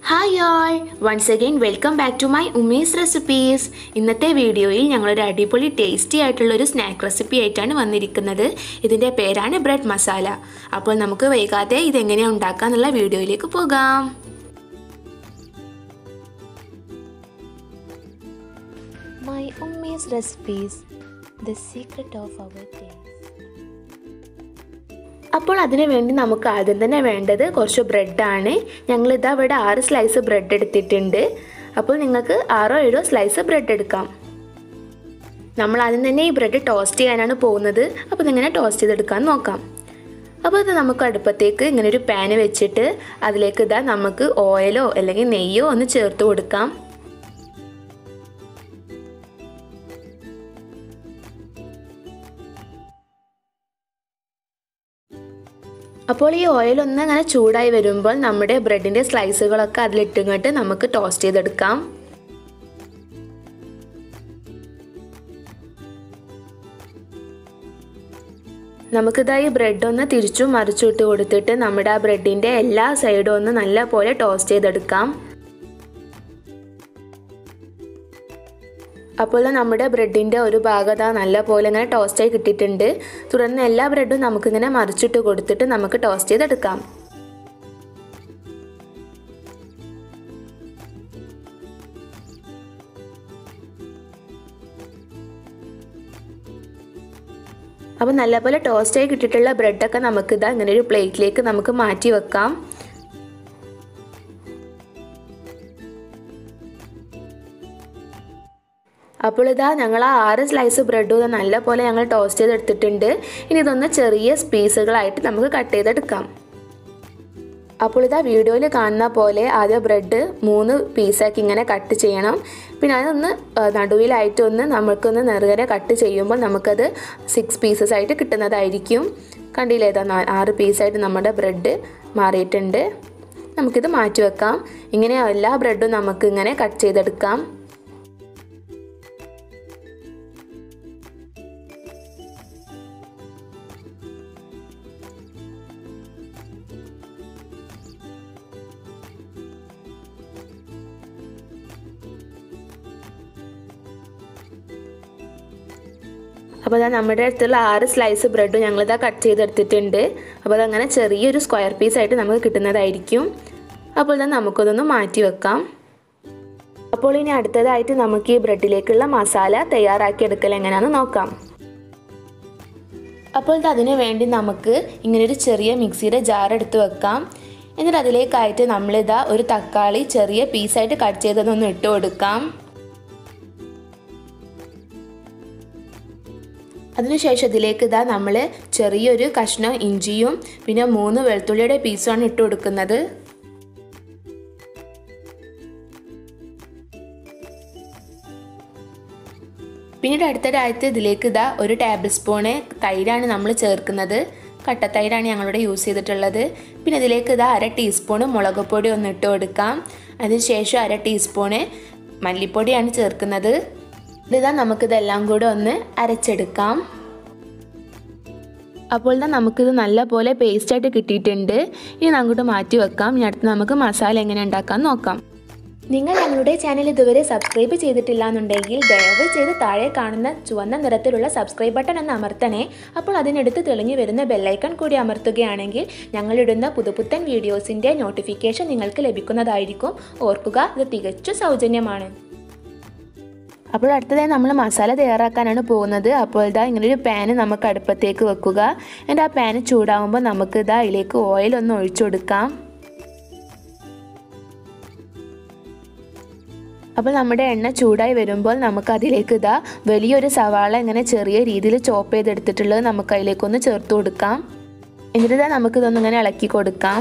Hi all once again welcome back to my Umes recipes ഇന്നത്തെ വീഡിയോയിൽ ഞങ്ങളൊരു അടിപൊളി ടേസ്റ്റി ആയിട്ടുള്ള ഒരു സ്നാക്ക് റെസിപ്പി ആയിട്ടാണ് വന്നിരിക്കുന്നത് ഇതിൻ്റെ പേരാണ് ബ്രെഡ് മസാല അപ്പോൾ നമുക്ക് വൈകാതെ ഇതെങ്ങനെയാണ് ഉണ്ടാക്കുക എന്നുള്ള വീഡിയോയിലേക്ക് പോകാം My Ummy's recipes, the secret of our taste. അപ്പോൾ അതിന് വേണ്ടി നമുക്ക് ആദ്യം തന്നെ വേണ്ടത് കുറച്ച് ബ്രെഡാണ് ഞങ്ങളിതാ ഇവിടെ ആറ് സ്ലൈസ് ബ്രെഡ് എടുത്തിട്ടുണ്ട് അപ്പോൾ നിങ്ങൾക്ക് ആറോ ഏഴോ സ്ലൈസ് ബ്രെഡ് എടുക്കാം നമ്മൾ ആദ്യം തന്നെ ഈ ബ്രെഡ് ടോസ്റ്റ് ചെയ്യാനാണ് പോകുന്നത് അപ്പോൾ ഇങ്ങനെ ടോസ്റ്റ് ചെയ്തെടുക്കാൻ നോക്കാം അപ്പോൾ ഇത് നമുക്ക് അടുപ്പത്തേക്ക് ഇങ്ങനെ ഒരു പാന് വെച്ചിട്ട് അതിലേക്ക് ഇതാ നമുക്ക് ഓയിലോ അല്ലെങ്കിൽ നെയ്യോ ഒന്ന് ചേർത്ത് കൊടുക്കാം അപ്പോൾ ഈ ഓയിൽ ഒന്ന് അങ്ങനെ ചൂടായി വരുമ്പോൾ നമ്മുടെ ബ്രെഡിൻ്റെ സ്ലൈസുകളൊക്കെ അതിലിട്ടിങ്ങോട്ട് നമുക്ക് ടോസ്റ്റ് ചെയ്തെടുക്കാം നമുക്കിതാ ഈ ബ്രെഡ് ഒന്ന് തിരിച്ചും മറിച്ചിട്ട് കൊടുത്തിട്ട് നമ്മുടെ ആ ബ്രെഡിൻ്റെ എല്ലാ സൈഡും ഒന്ന് നല്ല പോലെ ടോസ്റ്റ് ചെയ്തെടുക്കാം അപ്പോൾ നമ്മുടെ ബ്രെഡിൻ്റെ ഒരു ഭാഗത നല്ല പോലെ ഇങ്ങനെ ടോസ്റ്റായി കിട്ടിയിട്ടുണ്ട് തുടർന്ന് എല്ലാ ബ്രെഡും നമുക്കിങ്ങനെ മറിച്ചിട്ട് കൊടുത്തിട്ട് നമുക്ക് ടോസ്റ്റ് ചെയ്തെടുക്കാം അപ്പോൾ നല്ലപോലെ ടോസ്റ്റായി കിട്ടിയിട്ടുള്ള ബ്രെഡൊക്കെ നമുക്കിതാ ഇങ്ങനെ ഒരു പ്ലേറ്റിലേക്ക് നമുക്ക് മാറ്റി വെക്കാം അപ്പോൾ ഇതാ ഞങ്ങൾ ആ ആറ് സ്ലൈസ് ബ്രെഡും ഇത് നല്ല പോലെ ഞങ്ങൾ ടോസ്റ്റ് ചെയ്തെടുത്തിട്ടുണ്ട് ഇനി ഇതൊന്ന് ചെറിയ പീസുകളായിട്ട് നമുക്ക് കട്ട് ചെയ്തെടുക്കാം അപ്പോൾ ഇതാ വീഡിയോയിൽ കാണുന്ന പോലെ ആദ്യം ബ്രെഡ് മൂന്ന് പീസാക്കി ഇങ്ങനെ കട്ട് ചെയ്യണം പിന്നെ അതൊന്ന് നടുവിലായിട്ട് ഒന്ന് നമുക്കൊന്ന് നെറുകരെ കട്ട് ചെയ്യുമ്പോൾ നമുക്കത് സിക്സ് പീസസ് ആയിട്ട് കിട്ടുന്നതായിരിക്കും കണ്ടില്ലേ ഇതാ ആറ് പീസായിട്ട് നമ്മുടെ ബ്രെഡ് മാറിയിട്ടുണ്ട് നമുക്കിത് മാറ്റി വെക്കാം ഇങ്ങനെ എല്ലാ ബ്രെഡും നമുക്ക് ഇങ്ങനെ കട്ട് ചെയ്തെടുക്കാം അപ്പോൾ അതാ നമ്മുടെ അടുത്തുള്ള ആറ് സ്ലൈസ് ബ്രെഡും ഞങ്ങളിതാ കട്ട് ചെയ്തെടുത്തിട്ടുണ്ട് അപ്പോൾ അതങ്ങനെ ചെറിയൊരു സ്ക്വയർ പീസായിട്ട് നമുക്ക് കിട്ടുന്നതായിരിക്കും അപ്പോൾ ഇതാ നമുക്കതൊന്ന് മാറ്റി വെക്കാം അപ്പോൾ ഇനി അടുത്തതായിട്ട് നമുക്ക് ഈ ബ്രെഡിലേക്കുള്ള മസാല തയ്യാറാക്കി എടുക്കൽ എങ്ങനെയാണെന്ന് നോക്കാം അപ്പോൾ ഇത് അതിന് വേണ്ടി നമുക്ക് ഇങ്ങനൊരു ചെറിയ മിക്സിയുടെ ജാർ എടുത്ത് വെക്കാം എന്നിട്ട് അതിലേക്കായിട്ട് നമ്മളിതാ ഒരു തക്കാളി ചെറിയ പീസായിട്ട് കട്ട് ചെയ്തതൊന്ന് ഇട്ട് കൊടുക്കാം അതിനുശേഷം ഇതിലേക്ക് ഇതാ നമ്മൾ ചെറിയൊരു കഷ്ണം ഇഞ്ചിയും പിന്നെ മൂന്ന് വെളുത്തുള്ളിയുടെ പീസുമാണ് ഇട്ട് കൊടുക്കുന്നത് പിന്നീട് അടുത്തതായിട്ട് ഇതിലേക്ക് ഇതാ ഒരു ടേബിൾ സ്പൂണ് തൈരാണ് നമ്മൾ ചേർക്കുന്നത് കട്ടത്തൈരാണ് ഞങ്ങളിവിടെ യൂസ് ചെയ്തിട്ടുള്ളത് പിന്നെ ഇതിലേക്ക് ഇതാ അര ടീസ്പൂണ് മുളക് പൊടി ഒന്ന് ഇട്ട് കൊടുക്കാം അതിനുശേഷം അര ടീസ്പൂണ് മല്ലിപ്പൊടിയാണ് ചേർക്കുന്നത് ഇതാ നമുക്കിതെല്ലാം കൂടെ ഒന്ന് അരച്ചെടുക്കാം അപ്പോൾ തന്നെ നമുക്കിത് നല്ല പോലെ പേസ്റ്റായിട്ട് കിട്ടിയിട്ടുണ്ട് ഇനി അങ്ങോട്ട് മാറ്റി വെക്കാം ഇനി അടുത്ത് നമുക്ക് മസാല എങ്ങനെ ഉണ്ടാക്കാൻ നോക്കാം നിങ്ങൾ ഞങ്ങളുടെ ചാനൽ ഇതുവരെ സബ്സ്ക്രൈബ് ചെയ്തിട്ടില്ല എന്നുണ്ടെങ്കിൽ ദയവ് ചെയ്ത് താഴെ കാണുന്ന ചുവന്ന നിറത്തിലുള്ള സബ്സ്ക്രൈബ് ബട്ടൺ എന്ന് അമർത്തണേ അപ്പോൾ അതിനടുത്ത് തെളിഞ്ഞു വരുന്ന ബെല്ലൈക്കൺ കൂടി അമർത്തുകയാണെങ്കിൽ ഞങ്ങളിടുന്ന പുതുപുത്തൻ വീഡിയോസിൻ്റെ നോട്ടിഫിക്കേഷൻ നിങ്ങൾക്ക് ലഭിക്കുന്നതായിരിക്കും ഓർക്കുക ഇത് തികച്ചും സൗജന്യമാണ് അപ്പോൾ അടുത്തതായി നമ്മൾ മസാല തയ്യാറാക്കാനാണ് പോകുന്നത് അപ്പോൾ ഇതാ ഇങ്ങനൊരു പാന് നമുക്ക് അടുപ്പത്തേക്ക് വെക്കുക എന്നിട്ട് ആ പാന് ചൂടാകുമ്പോൾ നമുക്ക് ഇതാ അതിലേക്ക് ഓയിൽ ഒന്ന് ഒഴിച്ചു കൊടുക്കാം അപ്പോൾ നമ്മുടെ എണ്ണ ചൂടായി വരുമ്പോൾ നമുക്ക് അതിലേക്ക് ഇതാ വലിയൊരു സവാള ഇങ്ങനെ ചെറിയ രീതിയിൽ ചോപ്പ് ചെയ്തെടുത്തിട്ടുള്ളത് നമുക്ക് അതിലേക്കൊന്ന് ചേർത്ത് കൊടുക്കാം എന്നിട്ട് ഇതാ നമുക്കിതൊന്നും ഇങ്ങനെ ഇളക്കി കൊടുക്കാം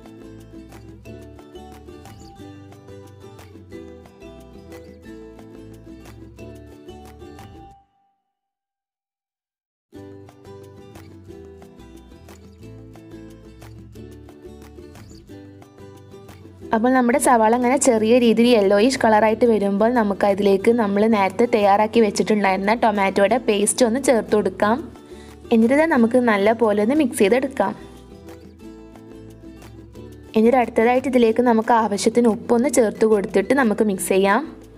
അപ്പോൾ നമ്മുടെ സവാള അങ്ങനെ ചെറിയ രീതിയിൽ യെല്ലോയിഷ് കളറായിട്ട് വരുമ്പോൾ നമുക്ക് അതിലേക്ക് നമ്മൾ നേരത്തെ തയ്യാറാക്കി വെച്ചിട്ടുണ്ടായിരുന്ന ടൊമാറ്റോയുടെ പേസ്റ്റ് ഒന്ന് ചേർത്ത് കൊടുക്കാം എന്നിട്ട് നമുക്ക് നല്ല പോലെ ഒന്ന് മിക്സ് ചെയ്തെടുക്കാം എന്നിട്ട് അടുത്തതായിട്ട് ഇതിലേക്ക് നമുക്ക് ആവശ്യത്തിന് ഉപ്പൊന്ന് ചേർത്ത് കൊടുത്തിട്ട് നമുക്ക് മിക്സ് ചെയ്യാം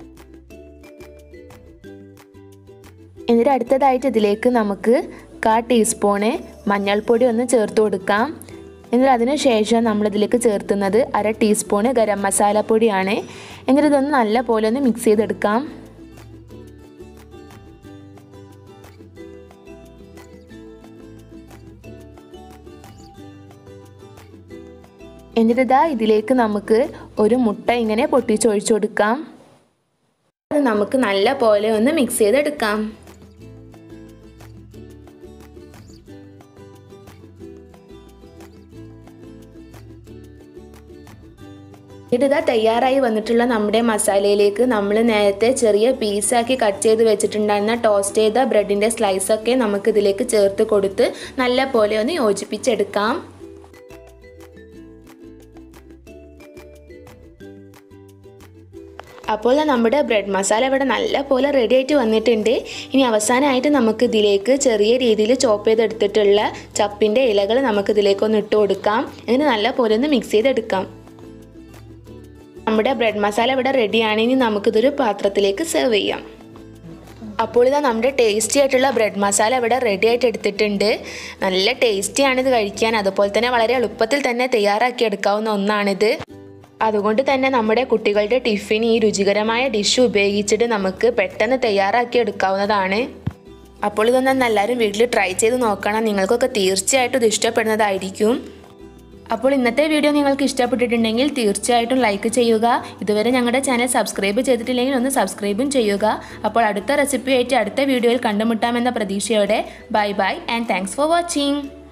എന്നിട്ട് അടുത്തതായിട്ട് ഇതിലേക്ക് നമുക്ക് കാ ടീസ്പൂണ് മഞ്ഞൾപ്പൊടി ഒന്ന് ചേർത്ത് കൊടുക്കാം എന്നിട്ട് അതിന് ശേഷം നമ്മളിതിലേക്ക് ചേർത്തുന്നത് അര ടീസ്പൂണ് ഗരം മസാല പൊടിയാണ് എന്നിട്ട് ഇതൊന്ന് നല്ല പോലെ ഒന്ന് മിക്സ് ചെയ്തെടുക്കാം എന്നിട്ട് ഇതാ ഇതിലേക്ക് നമുക്ക് ഒരു മുട്ട ഇങ്ങനെ പൊട്ടിച്ചൊഴിച്ചു കൊടുക്കാം അത് നമുക്ക് നല്ല പോലെ ഒന്ന് മിക്സ് ചെയ്തെടുക്കാം ഇതാ തയ്യാറായി വന്നിട്ടുള്ള നമ്മുടെ മസാലയിലേക്ക് നമ്മൾ നേരത്തെ ചെറിയ പീസാക്കി കട്ട് ചെയ്ത് വെച്ചിട്ടുണ്ടായിരുന്ന ടോസ്റ്റ് ചെയ്ത ബ്രെഡിൻ്റെ സ്ലൈസൊക്കെ നമുക്ക് ഇതിലേക്ക് ചേർത്ത് കൊടുത്ത് നല്ല പോലെ ഒന്ന് യോജിപ്പിച്ചെടുക്കാം അപ്പോൾ നമ്മുടെ ബ്രെഡ് മസാല ഇവിടെ നല്ല പോലെ റെഡി ആയിട്ട് വന്നിട്ടുണ്ട് ഇനി അവസാനമായിട്ട് നമുക്ക് ഇതിലേക്ക് ചെറിയ രീതിയിൽ ചോപ്പ് ചെയ്തെടുത്തിട്ടുള്ള ചപ്പിൻ്റെ ഇലകൾ നമുക്ക് ഇതിലേക്കൊന്ന് ഇട്ട് കൊടുക്കാം എന്നിട്ട് നല്ല പോലെ ഒന്ന് മിക്സ് ചെയ്തെടുക്കാം നമ്മുടെ ബ്രെഡ് മസാല ഇവിടെ റെഡിയാണ് ഇനി നമുക്കിതൊരു പാത്രത്തിലേക്ക് സെർവ് ചെയ്യാം അപ്പോൾ ഇതാ നമ്മുടെ ടേസ്റ്റി ആയിട്ടുള്ള ബ്രെഡ് മസാല ഇവിടെ റെഡി ആയിട്ട് എടുത്തിട്ടുണ്ട് നല്ല ടേസ്റ്റിയാണ് ഇത് കഴിക്കാൻ അതുപോലെ തന്നെ വളരെ എളുപ്പത്തിൽ തന്നെ തയ്യാറാക്കി എടുക്കാവുന്ന ഒന്നാണിത് അതുകൊണ്ട് തന്നെ നമ്മുടെ കുട്ടികളുടെ ടിഫിൻ ഈ രുചികരമായ ഡിഷ് ഉപയോഗിച്ചിട്ട് നമുക്ക് പെട്ടെന്ന് തയ്യാറാക്കി എടുക്കാവുന്നതാണ് അപ്പോൾ ഇതൊന്നും എല്ലാവരും വീട്ടിൽ ട്രൈ ചെയ്ത് നോക്കണം നിങ്ങൾക്കൊക്കെ തീർച്ചയായിട്ടും ഇത് ഇഷ്ടപ്പെടുന്നതായിരിക്കും അപ്പോൾ ഇന്നത്തെ വീഡിയോ നിങ്ങൾക്ക് ഇഷ്ടപ്പെട്ടിട്ടുണ്ടെങ്കിൽ തീർച്ചയായിട്ടും ലൈക്ക് ചെയ്യുക ഇതുവരെ ഞങ്ങളുടെ ചാനൽ സബ്സ്ക്രൈബ് ചെയ്തിട്ടില്ലെങ്കിൽ ഒന്ന് സബ്സ്ക്രൈബും ചെയ്യുക അപ്പോൾ അടുത്ത റെസിപ്പി ആയിട്ട് അടുത്ത വീഡിയോയിൽ കണ്ടുമുട്ടാമെന്ന പ്രതീക്ഷയോടെ bye bye and thanks for watching